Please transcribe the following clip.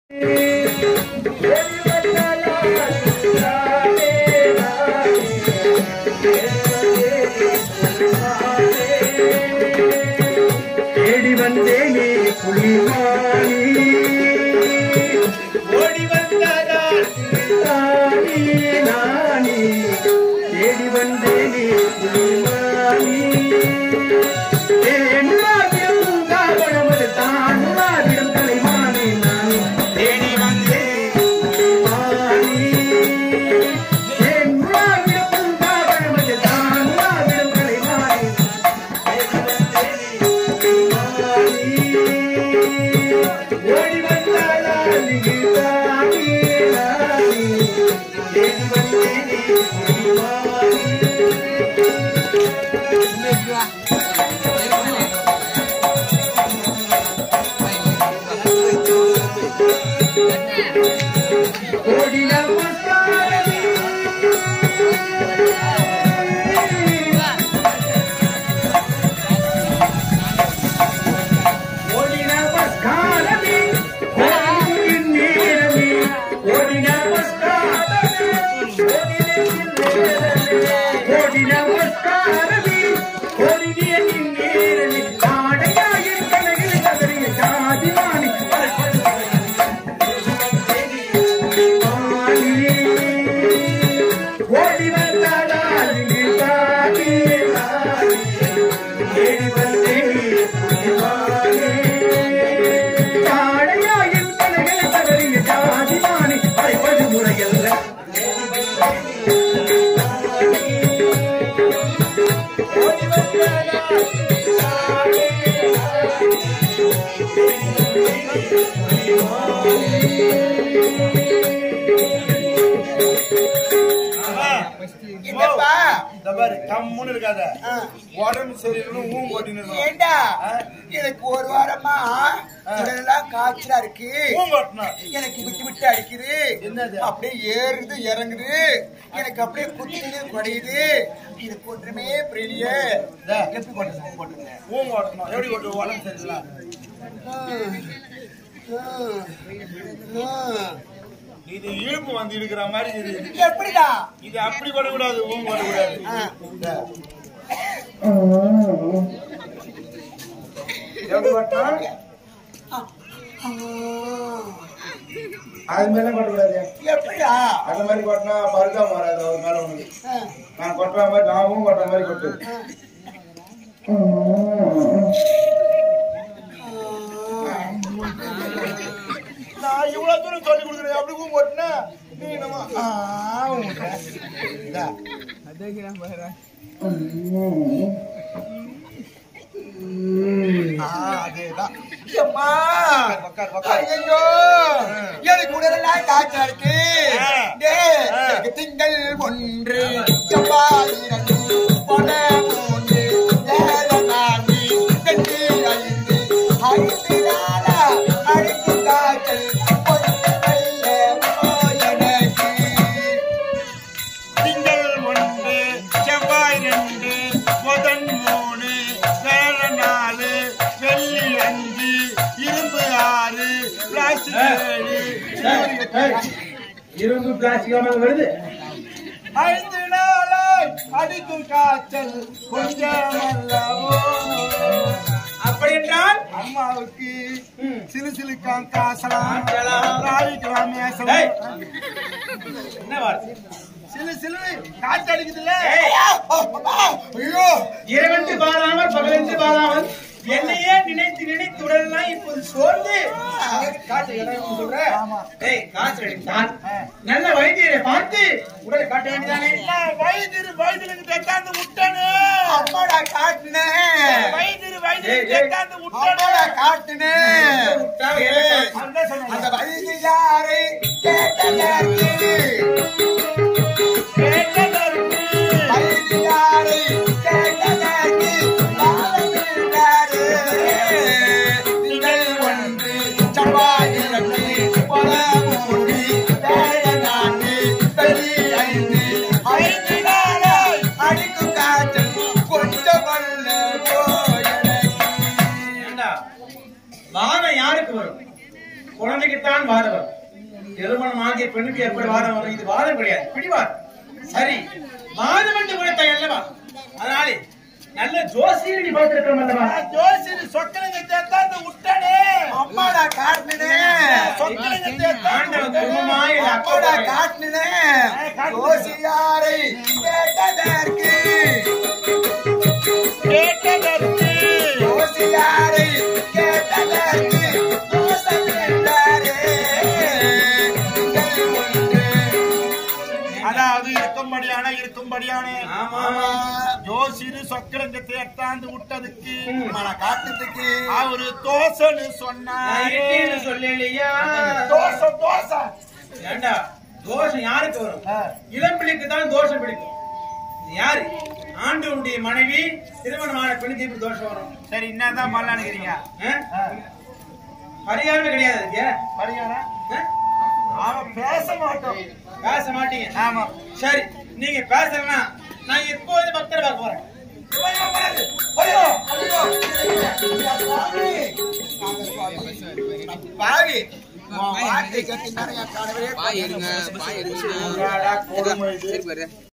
தேடி வந்தேனே புலிமானி ஓடி வந்தாரால் தானி நானி தேடி வந்தேனே புலிமானி தேன்வாகியம் பூங்காவனமது தான் வாடிடும் கலைமானே நான் தேடி வந்தேன் புலிமானி தேன்வாகியம் பூங்காவனமது தான் வாடிடும் கலைமானே ஓடி வந்தாளா நிகிதானி ராணி தேடி வந்தேனே புலிமானி கோடி நமஸ்காரமே கோடி நமஸ்காரமே கோடியின் நேரமே கோடி நமஸ்காரமே கோடியின் நேரமே கோடி நமஸ்காரமே கோடியின் நேரமே காடையாயின் கனவில் கதறிய சாதிவாணி ஓடி வந்தாடால் தாடி தேடி வந்தேன் காடையாயின் கனவில் கதறிய சாதிவாணி அழைப்பது முறையல்ல ஓடி வந்தாடால் என்னப்பா இந்த பாரு கம்முன்னு இருக்காத ஆ. உடம்பு சரியில்லைன்னு ஊம் கொட்டின்னு இருக்கணும். ஏண்டா ஆ? எனக்கு ஒரு வாரமா உடலெல்லாம் காய்ச்சலா இருக்கு ஊம் கொட்டணும். எனக்கு விட்டு விட்டு அடிக்குது என்னது? அப்படியே ஏறுது இறங்குது எனக்கு அப்படியே குத்துது குடையுது இது ஒன்றுமே புரியலையே இந்தா. எப்படி போட்டுருங்க போட்டுருங்க ஊம் கொட்டணும். எப்படி கொட்டு? உடம்பு சரியில்லை. இது இழுப்பு வந்து இருக்கிற மாதிரி இது எப்படிடா இது அப்படி கொடக்கூடாது ஊம் கொடக்கூடாது ஆ. இந்தா. எப்படி கொட்டணும்? அது மேல கொட்டக்கூடாது எப்படிடா அந்த மாதிரி கொட்டினா பருக்காம வராது அவர் மேல உங்களுக்கு ஆ. நான் கொட்டுற மாதிரி நாமும் கொட்டுற மாதிரி கொட்டு நான் இவ்வளவு தூரம் சொல்லி கொடுக்குறேன் அப்படி ஊம் கொட்டினா நீ நம்ம ஆ, ஊம்புற. இந்தா. ஆ, அதேதான் அம்மா உக்கார், உக்கார். ஐயோ எனக்கு உடலெல்லாம் காய்ச்சல் இருக்கு ஆ. டேய், ஆ. எனக்கு திங்கள் ஒன்று செவ்வாய் இரண்டு பட மூன்று ஏழு நான்கு எட்டு ஐந்து ஐந்து நாளா அடிக்கு காய்ச்சல் கொஞ்சம் வெள்ள எனக்கு திங்கள் ஒன்று செவ்வாய் ரெண்டு புதன் மூணு வேற நாலு வெள்ளி அஞ்சு இரும்பு ஆறு பிளாஸ்டிக் ஏழு இரும்பு பிளாஸ்டிக் வருது ஐந்து நாளாய் அடிக்கும் காய்ச்சல் கொஞ்சம் அல்லவோ அப்படி என்றால் அம்மாவுக்கு சிலு சிலுக்கான் காசலாம் ராவிக்கலாம் மேசம் என்ன வார்த்தை சிலு சிலு காய்ச்சல் அடிக்குதுல்ல ஐயோ இரவென்று பாராமல் பகலென்று பாராமல் என்னையே நினைத்து நினைத்து உடலாம் இப்போது சோர்ந்து காய்ச்சல் என்ன சொல்ற ஏய் காய்ச்சல் அடித்தான் நல்ல வைத்தியரை பார்த்து உடலை காட்ட வேண்டியதானே வயதிரு வயதிலுக்கு தெக்காந்து விட்டானு அம்மாடா காட்டுனேன் வயதிரு வயதிலுக்கு ஏய், ஏய். தெக்காந்து விட்டானு அம்மாடா காட்டுனேன் விட்டா ஏய், என்ன அந்த சொன்னேன். அந்த வயது யாரை கேட்டதற்கு கேட்டதற்கு வயது யாரை கேட்டதற்கு காலம் இருந்தாரு. திங்கள் ஒன்று செவ்வாய் இரண்டு பல மூன்று வேலை நான்கு வெள்ளி ஐந்து ஐந்து நாளாய் அடிக்கும் காய்ச்சல் கொஞ்சம் வல்ல ஏண்டா, வாதம் யாருக்கு வரும் குழந்தைக்குத்தான் வாதம் வரும் திருமணம் ஆகிய பெண்ணுக்கு எப்படி வாதம் வரும் இது வாதம் கிடையாது பிடிவாதம் சரி வாதம் என்று கொடுத்த அல்லவா அதனாலே நல்ல ஜோசியர் நீ பார்த்திருக்கிறோம் அல்லவா ஜோசியர் சொக்கலிங்க தேத்தா அந்த விட்டானே அம்மாடா காட்டுனேன் சொக்கலிங்க தேத்தா ஆண்டவன் குடும்பமாய் இல்ல அப்பாடா அப்பா காட்டுனேன் ஜோசியாரை கேட்டதற்கு கேட்டதற்கு ஜோசியாரை கேட்டதற்கு மோசம் என்றாரே நீங்கள் ஒன்று. அதாவது இருக்கும்படியான இருக்கும்படியான ஆமா ஜோசியர் சொக்கலிங்க தேத்தாந்து விட்டதுக்கு அம்மாடா காட்டுறதுக்கு அவரு தோசைன்னு நான் சொன்னாரு இட்லின்னு சொல்லலையா தோசை தோசை ஏண்டா தோஷம் யாருக்கு வரும் இளம்பிள்ளைக்கு தான் தோஷம் பிடிக்கும் இது யாரு ஆண்டவனுடைய மனைவி திருமணமான பெண்ணுக்கு இப்படி தோஷம் வரும் சரி என்னதான் பண்ணலான்னு இருக்கிறீங்க ஆ? பரிகாரமே கிடையாது அதுக்கு பரிகாரம் ஆ? அவன் பேச மாட்டோம் பேச மாட்டீங்க ஆமா சரி நீங்க பேசலன்னா நான் எப்போது பக்தர் பார்க்க போறேன் ஐயோ, ஐயோ. ஐயா, சுவாமி. நாங்க சுவாமி. பாவி உன் வார்த்தை கேட்டு நிறைய கணவரே பாய் இருங்க பாய் இருங்க என்னடா கொடுமை இது? சரி பாரு